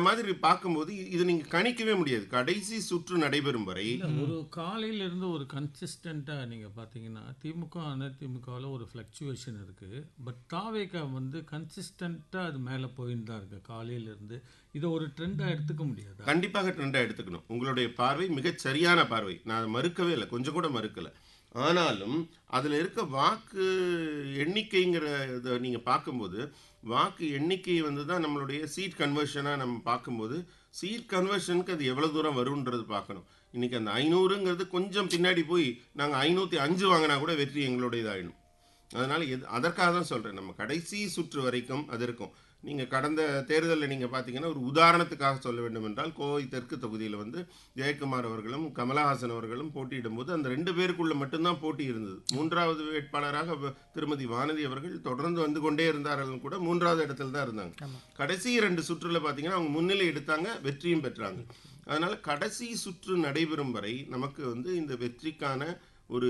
மாதிரி பார்க்கும்போது இ- இது நீங்க கணிக்கவே முடியாது கடைசி சுற்று நடைபெறும் வரை இல்ல ஒரு காலையில இருந்து ஒரு கன்சிஸ்டண்டா நீங்க பாத்தீங்கன்னா திமுக அதிமுகவில் ஒரு ஃப்ளக்சுவேஷன் இருக்கு பட் தாவேகா வந்து கன்சிஸ்டண்டா அது மேல போயின்னு தான் இருக்கு காலையில இருந்து இதை ஒரு ட்ரெண்டா எடுத்துக்க முடியாதா கண்டிப்பாக ட்ரெண்டா எடுத்துக்கணும் உங்களுடைய பார்வை மிகச் சரியான பார்வை நான் அதை மறுக்கவே இல்லை கொஞ்சம் கூட மறுக்கல ஆனாலும் அதுல இருக்க வாக்கு எண்ணிக்கைங்கிற இதை நீங்க பார்க்கும்போது வாக்கு எண்ணிக்கை வந்து தான் நம்மளுடைய சீட் கன்வர்ஷனாக நம்ம பார்க்கும்போது சீட் கன்வர்ஷனுக்கு அது எவ்வளோ தூரம் வரும்ன்றது பார்க்கணும் இன்னைக்கு அந்த ஐநூறுங்கிறது கொஞ்சம் பின்னாடி போய் நாங்கள் ஐநூற்றி அஞ்சு வாங்கினா கூட வெற்றி எங்களுடையதாயிடும் அதனால எது அதற்காக தான் சொல்கிறேன் நம்ம கடைசி சுற்று வரைக்கும் அது இருக்கும் நீங்கள் கடந்த தேர்தலில் நீங்கள் பார்த்தீங்கன்னா ஒரு உதாரணத்துக்காக சொல்ல வேண்டும் என்றால் கோவை தெற்கு தொகுதியில் வந்து ஜெயக்குமார் அவர்களும் கமலஹாசன் அவர்களும் போட்டியிடும்போது அந்த ரெண்டு பேருக்குள்ள மட்டும்தான் போட்டி இருந்தது மூன்றாவது வேட்பாளராக வ- திருமதி வானதி அவர்கள் தொடர்ந்து வந்து கொண்டே இருந்தார்கள் கூட மூன்றாவது இடத்துல தான் இருந்தாங்க கடைசி ரெண்டு சுற்றுல பார்த்தீங்கன்னா அவங்க முன்னிலை எடுத்தாங்க வெற்றியும் பெற்றாங்க அதனால கடைசி சுற்று நடைபெறும் வரை நமக்கு வந்து இந்த வெற்றிக்கான ஒரு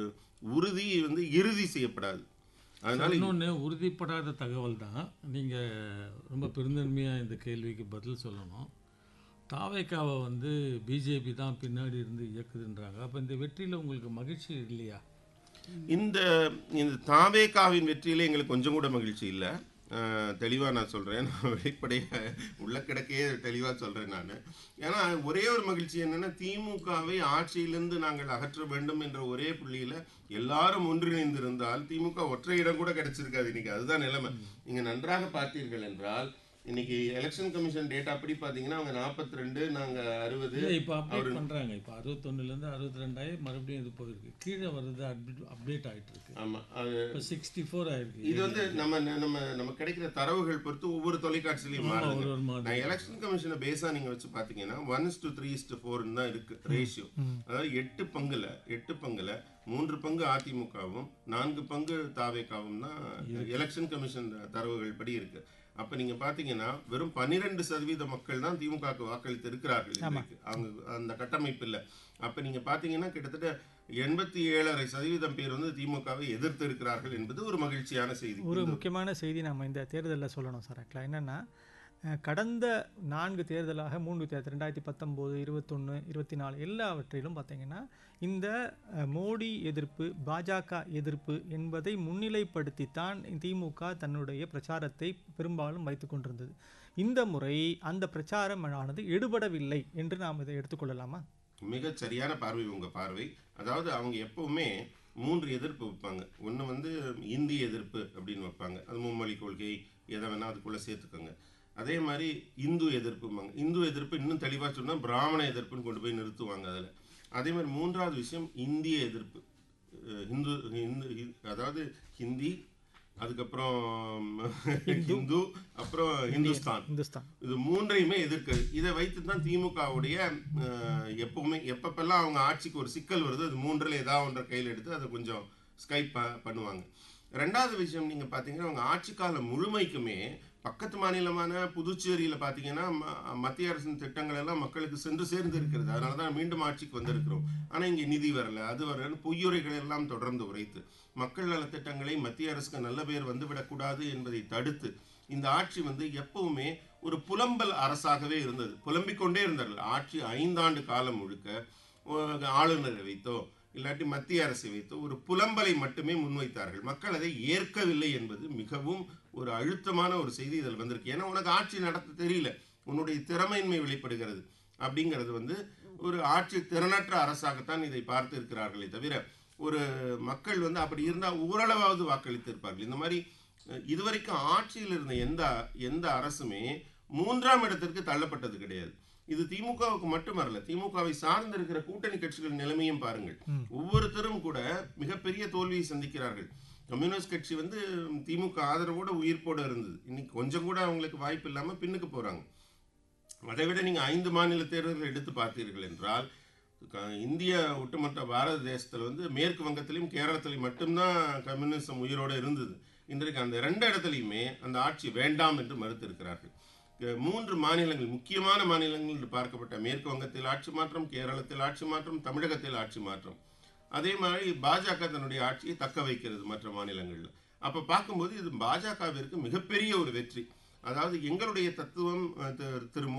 உறுதி வந்து இறுதி செய்யப்படாது அதனால இன்னொன்று உறுதிப்படாத தகவல் தான் நீங்கள் ரொம்ப பெருந்தன்மையாக இந்த கேள்விக்கு பதில் சொல்லணும் தாவேக்காவை வந்து பிஜேபி தான் பின்னாடி இருந்து இயக்குதுன்றாங்க அப்போ இந்த வெற்றியில் உங்களுக்கு மகிழ்ச்சி இல்லையா இந்த இந்த தாவேகாவின் வெற்றியில எங்களுக்கு கொஞ்சம் கூட மகிழ்ச்சி இல்லை தெளிவாக நான் சொல்கிறேன் நான் வெளிப்படையாக உள்ள கிடக்கையே தெளிவாக சொல்கிறேன் நான் ஏன்னா ஒரே ஒரு மகிழ்ச்சி என்னன்னா திமுகவை ஆட்சியிலிருந்து நாங்கள் அகற்ற வேண்டும் என்ற ஒரே புள்ளியில் எல்லாரும் ஒன்றிணைந்திருந்தால் திமுக ஒற்றை இடம் கூட கிடைச்சிருக்காது இன்னைக்கு அதுதான் நிலைமை நீங்கள் நன்றாக பார்த்தீர்கள் என்றால் இன்னைக்கு எலெக்ஷன் கமிஷன் டேட்டா அப்படி பார்த்தீங்கன்னா அவங்க நாற்பத்தி ரெண்டு நாங்கள் அறுபது இல்லை இப்போ அப்டேட் பண்ணுறாங்க இப்போ அறுபத்தொன்னுலேருந்து அறுபத்தி ரெண்டாயி மறுபடியும் இது போயிருக்கு கீழே வருது அப்டேட் அப்டேட் ஆகிட்டு இருக்கு ஆமாம் அது இப்போ சிக்ஸ்டி ஃபோர் ஆயிருக்கு இது வந்து நம்ம நம்ம நம்ம கிடைக்கிற தரவுகள் பொறுத்து ஒவ்வொரு தொலைக்காட்சியிலையும் மாறுது ஒரு ஒரு மாதிரி நான் எலெக்ஷன் கமிஷனை பேஸா நீங்க வச்சு பாத்தீங்கன்னா one is to three is to ஃபோர்னு தான் இருக்கு ரேஷியோ அதாவது எட்டு பங்குல எட்டு பங்குல மூன்று பங்கு அதிமுகவும் நான்கு பங்கு தாவேக்காவும் தான் எலெக்ஷன் கமிஷன் தரவுகள் படி இருக்கு அப்ப நீங்க பாத்தீங்கன்னா வெறும் பன்னிரெண்டு சதவீத மக்கள் தான் திமுகவுக்கு வாக்களித்து இருக்கிறார்கள் இன்றைக்கு அவங்க அந்த கட்டமைப்பு இல்ல அப்ப நீங்க பாத்தீங்கன்னா கிட்டத்தட்ட எண்பத்தி ஏழரை சதவீதம் பேர் வந்து திமுகவை எதிர்த்து இருக்கிறார்கள் என்பது ஒரு மகிழ்ச்சியான செய்தி ஒரு முக்கியமான செய்தி நம்ம இந்த தேர்தலில் சொல்லணும் சார் ஆக்சுவலாக என்னென்னா கடந்த நான்கு தேர்தலாக மூன்று தேர்தல் ரெண்டாயிரத்தி பத்தொம்போது இருபத்தொன்று இருபத்தி நாலு எல்லாவற்றிலும் பார்த்தீங்கன்னா இந்த அஹ், மோடி எதிர்ப்பு பாஜக எதிர்ப்பு என்பதை முன்னிலைப்படுத்தித்தான் திமுக தன்னுடைய பிரச்சாரத்தை பெரும்பாலும் வைத்து கொண்டிருந்தது இந்த முறை அந்த பிரச்சாரம் ஆனது எடுபடவில்லை என்று நாம் இதை எடுத்துக்கொள்ளலாமா மிகச் சரியான பார்வை உங்க பார்வை அதாவது அவங்க எப்பவுமே மூன்று எதிர்ப்பு வைப்பாங்க ஒன்று வந்து இந்திய எதிர்ப்பு அப்படின்னு வைப்பாங்க அது மும்மொழி கொள்கை எதை வேணா அதுக்குள்ள சேர்த்துக்கோங்க அதே மாதிரி இந்து எதிர்ப்பும்பாங்க இந்து எதிர்ப்பு இன்னும் தெளிவாக சொன்னால் பிராமண எதிர்ப்புன்னு கொண்டு போய் நிறுத்துவாங்க அதில் அதே மாதிரி மூன்றாவது விஷயம் இந்திய எதிர்ப்பு அஹ் இந்து இந்து ஹி- அதாவது ஹிந்தி அதுக்கப்புறம் ஹிந்து அப்புறம் இந்துஸ்தான் இந்துஸ்தான் இது மூன்றையுமே எதிர்க்குது இதை வைத்து தான் திமுகவுடைய அஹ், எப்பவுமே எப்பப்பெல்லாம் அவங்க ஆட்சிக்கு ஒரு சிக்கல் வருதோ அது மூன்றில் ஏதாவது ஒன்றை கையில் எடுத்து அதை கொஞ்சம் ஸ்கைப் ப- பண்ணுவாங்க ரெண்டாவது விஷயம் நீங்க பார்த்தீங்கன்னா அவங்க ஆட்சி காலம் முழுமைக்குமே பக்கத்து மாநிலமான புதுச்சேரியில பார்த்தீங்கன்னா ம- மத்திய அரசின் திட்டங்கள் எல்லாம் மக்களுக்கு சென்று சேர்ந்து இருக்கிறது அதனால தான் மீண்டும் ஆட்சிக்கு வந்திருக்கிறோம் ஆனா இங்க நிதி வரல அது வரல பொய்யுரைகள் எல்லாம் தொடர்ந்து உரைத்து மக்கள் நலத்திட்டங்களை மத்திய அரசுக்கு நல்ல பேர் வந்துவிடக்கூடாது என்பதை தடுத்து இந்த ஆட்சி வந்து எப்பவுமே ஒரு புலம்பல் அரசாகவே இருந்தது புலம்பிக் கொண்டே இருந்தார்கள் ஆட்சி ஐந்தாண்டு காலம் முழுக்க ஒரு ஆளுநரை வைத்தோ இல்லாட்டி மத்திய அரசை வைத்தோ ஒரு புலம்பலை மட்டுமே முன்வைத்தார்கள் மக்கள் அதை ஏற்கவில்லை என்பது மிகவும் ஒரு அழுத்தமான ஒரு செய்தி இதில் வந்திருக்கு ஏன்னா உனக்கு ஆட்சி நடத்த தெரியல உன்னுடைய திறமையின்மை வெளிப்படுகிறது அப்படிங்கிறது வந்து ஒரு ஆட்சி திறனற்ற அரசாகத்தான் இதை பார்த்து இருக்கிறார்களே தவிர ஒரு மக்கள் வந்து அப்படி இருந்தால் ஓரளவாவது வாக்களித்து இருப்பார்கள் இந்த மாதிரி அஹ், இதுவரைக்கும் ஆட்சியில் இருந்த எந்த எந்த அரசுமே மூன்றாம் இடத்திற்கு தள்ளப்பட்டது கிடையாது இது திமுகவுக்கு மட்டுமல்ல திமுகவை சார்ந்து இருக்கிற கூட்டணி கட்சிகள் நிலைமையும் பாருங்கள் ஒவ்வொருத்தரும் கூட மிகப்பெரிய தோல்வியை சந்திக்கிறார்கள் கம்யூனிஸ்ட் கட்சி வந்து திமுக ஆதரவோட உயிர்ப்போட இருந்தது இன்னைக்கு கொஞ்சம் கூட அவங்களுக்கு வாய்ப்பு இல்லாம பின்னுக்கு போறாங்க அதை விட நீங்க ஐந்து மாநில தேர்தல்கள் எடுத்து பார்த்தீர்கள் என்றால் க- இந்திய ஒட்டுமொத்த பாரத தேசத்துல வந்து மேற்கு வங்கத்திலையும் கேரளத்திலையும் மட்டும்தான் கம்யூனிசம் உயிரோட இருந்தது இன்றைக்கு அந்த ரெண்டு இடத்துலையுமே அந்த ஆட்சி வேண்டாம் என்று மறுத்திருக்கிறார்கள் க- மூன்று மாநிலங்கள் முக்கியமான மாநிலங்கள் என்று பார்க்கப்பட்ட மேற்கு வங்கத்தில் ஆட்சி மாற்றம் கேரளத்தில் ஆட்சி மாற்றம் தமிழகத்தில் ஆட்சி மாற்றம் அதே மாதிரி பாஜக தன்னுடைய ஆட்சியை தக்க வைக்கிறது மற்ற மாநிலங்களில் அப்ப பார்க்கும்போது இது பாஜகவிற்கு மிகப்பெரிய ஒரு வெற்றி அதாவது எங்களுடைய தத்துவம் அஹ், திரு- திரு